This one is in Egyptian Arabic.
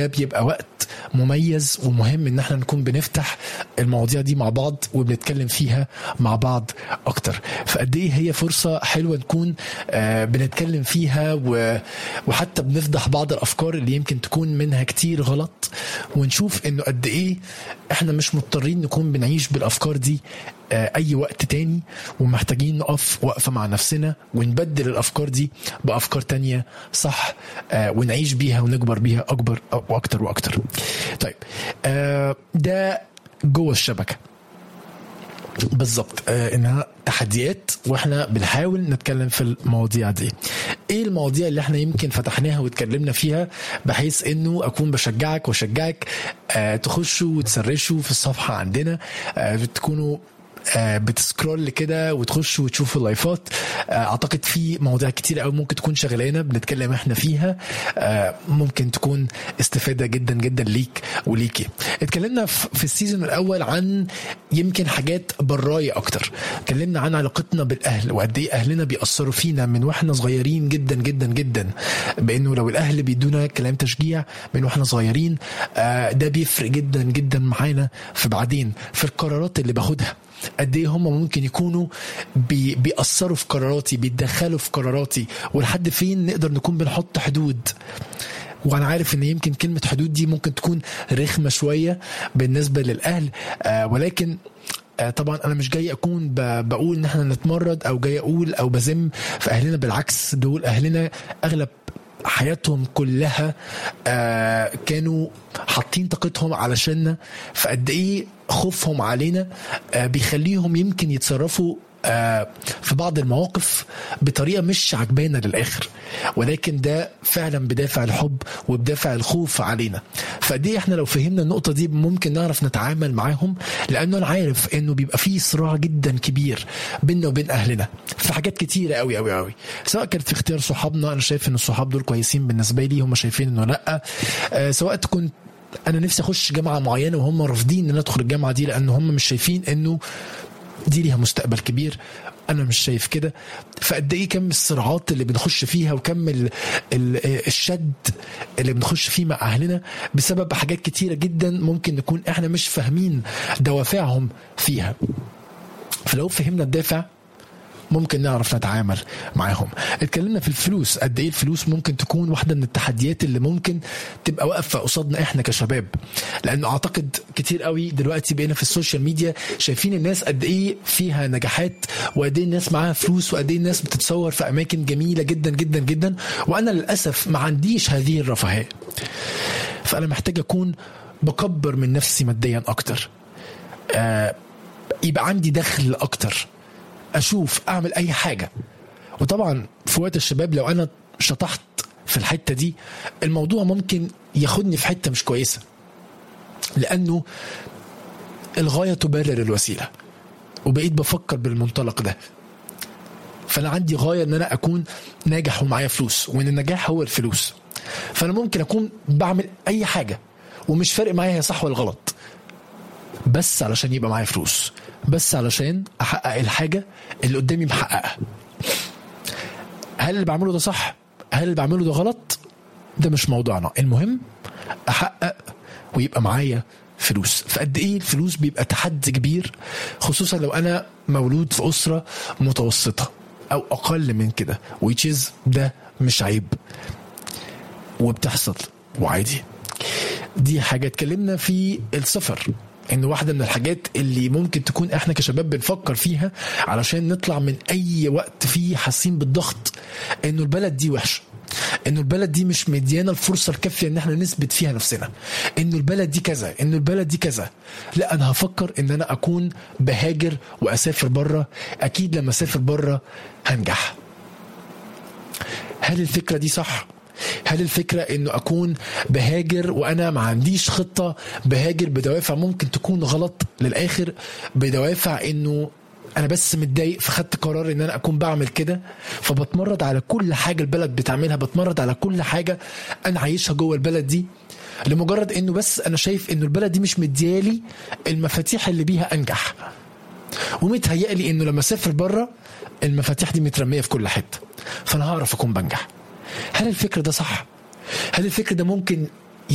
ده بيبقى وقت مميز ومهم ان احنا نكون بنفتح المواضيع دي مع بعض وبنتكلم فيها مع بعض اكتر فقد ايه هي فرصه حلوه نكون آه بنتكلم فيها و... وحتى بنفضح بعض الافكار اللي يمكن تكون منها كتير غلط ونشوف انه قد ايه احنا مش مضطرين نكون بنعيش بالافكار دي آه اي وقت تاني ومحتاجين نقف وقفه مع نفسنا ونبدل الافكار دي بافكار تانية صح آه ونعيش بيها ونكبر بيها اكبر واكتر واكتر طيب آه ده جوه الشبكه بالظبط آه انها تحديات واحنا بنحاول نتكلم في المواضيع دي ايه المواضيع اللي احنا يمكن فتحناها واتكلمنا فيها بحيث انه اكون بشجعك واشجعك آه تخشوا وتسرشوا في الصفحه عندنا آه تكونوا آه بتسكرول كده وتخش وتشوف اللايفات آه اعتقد في مواضيع كتير قوي ممكن تكون شغلانه بنتكلم احنا فيها آه ممكن تكون استفاده جدا جدا ليك وليكي اتكلمنا في السيزون الاول عن يمكن حاجات برايه اكتر اتكلمنا عن علاقتنا بالاهل وقد ايه اهلنا بيأثروا فينا من واحنا صغيرين جدا جدا جدا بانه لو الاهل بيدونا كلام تشجيع من واحنا صغيرين ده بيفرق جدا جدا معانا في بعدين في القرارات اللي باخدها قد ايه هم ممكن يكونوا بي بيأثروا في قراراتي بيتدخلوا في قراراتي ولحد فين نقدر نكون بنحط حدود وانا عارف ان يمكن كلمه حدود دي ممكن تكون رخمه شويه بالنسبه للاهل آه ولكن آه طبعا انا مش جاي اكون بقول ان احنا نتمرد او جاي اقول او بذم في اهلنا بالعكس دول اهلنا اغلب حياتهم كلها آه كانوا حاطين طاقتهم علشاننا فقد ايه خوفهم علينا آه بيخليهم يمكن يتصرفوا آه في بعض المواقف بطريقه مش عجبانه للاخر ولكن ده فعلا بدافع الحب وبدافع الخوف علينا فقد ايه احنا لو فهمنا النقطه دي ممكن نعرف نتعامل معاهم لانه انا عارف انه بيبقى فيه صراع جدا كبير بيننا وبين اهلنا في حاجات كتيره قوي قوي قوي سواء كانت في اختيار صحابنا انا شايف ان الصحاب دول كويسين بالنسبه لي هم شايفين انه لا آه سواء تكون انا نفسي اخش جامعه معينه وهم رافضين ان ادخل الجامعه دي لان هم مش شايفين انه دي ليها مستقبل كبير انا مش شايف كده فقد ايه كم الصراعات اللي بنخش فيها وكم ال ال الشد اللي بنخش فيه مع اهلنا بسبب حاجات كتيره جدا ممكن نكون احنا مش فاهمين دوافعهم فيها فلو فهمنا الدافع ممكن نعرف نتعامل معاهم اتكلمنا في الفلوس قد ايه الفلوس ممكن تكون واحده من التحديات اللي ممكن تبقى واقفه قصادنا احنا كشباب لانه اعتقد كتير قوي دلوقتي بقينا في السوشيال ميديا شايفين الناس قد ايه فيها نجاحات وقد ايه الناس معاها فلوس وقد ايه الناس بتتصور في اماكن جميله جدا جدا جدا وانا للاسف ما عنديش هذه الرفاهيه فانا محتاج اكون بكبر من نفسي ماديا اكتر آه يبقى عندي دخل اكتر اشوف اعمل اي حاجه وطبعا في وقت الشباب لو انا شطحت في الحته دي الموضوع ممكن ياخدني في حته مش كويسه لانه الغايه تبرر الوسيله وبقيت بفكر بالمنطلق ده فانا عندي غايه ان انا اكون ناجح ومعايا فلوس وان النجاح هو الفلوس فانا ممكن اكون بعمل اي حاجه ومش فارق معايا هي صح ولا غلط بس علشان يبقى معايا فلوس بس علشان احقق الحاجه اللي قدامي محققها هل اللي بعمله ده صح هل اللي بعمله ده غلط ده مش موضوعنا المهم احقق ويبقى معايا فلوس فقد ايه الفلوس بيبقى تحدي كبير خصوصا لو انا مولود في اسره متوسطه او اقل من كده which is ده مش عيب وبتحصل وعادي دي حاجه اتكلمنا في السفر ان واحده من الحاجات اللي ممكن تكون احنا كشباب بنفكر فيها علشان نطلع من اي وقت فيه حاسين بالضغط انه البلد دي وحشه انه البلد دي مش مديانا الفرصه الكافيه ان احنا نثبت فيها نفسنا انه البلد دي كذا انه البلد دي كذا لا انا هفكر ان انا اكون بهاجر واسافر بره اكيد لما اسافر بره هنجح هل الفكره دي صح هل الفكرة انه اكون بهاجر وانا ما عنديش خطة بهاجر بدوافع ممكن تكون غلط للاخر بدوافع انه انا بس متضايق فخدت قرار ان انا اكون بعمل كده فبتمرد على كل حاجة البلد بتعملها بتمرد على كل حاجة انا عايشها جوه البلد دي لمجرد انه بس انا شايف انه البلد دي مش مديالي المفاتيح اللي بيها انجح ومتهيألي انه لما اسافر بره المفاتيح دي مترميه في كل حته فانا هعرف اكون بنجح هل الفكر ده صح؟ هل الفكر ده ممكن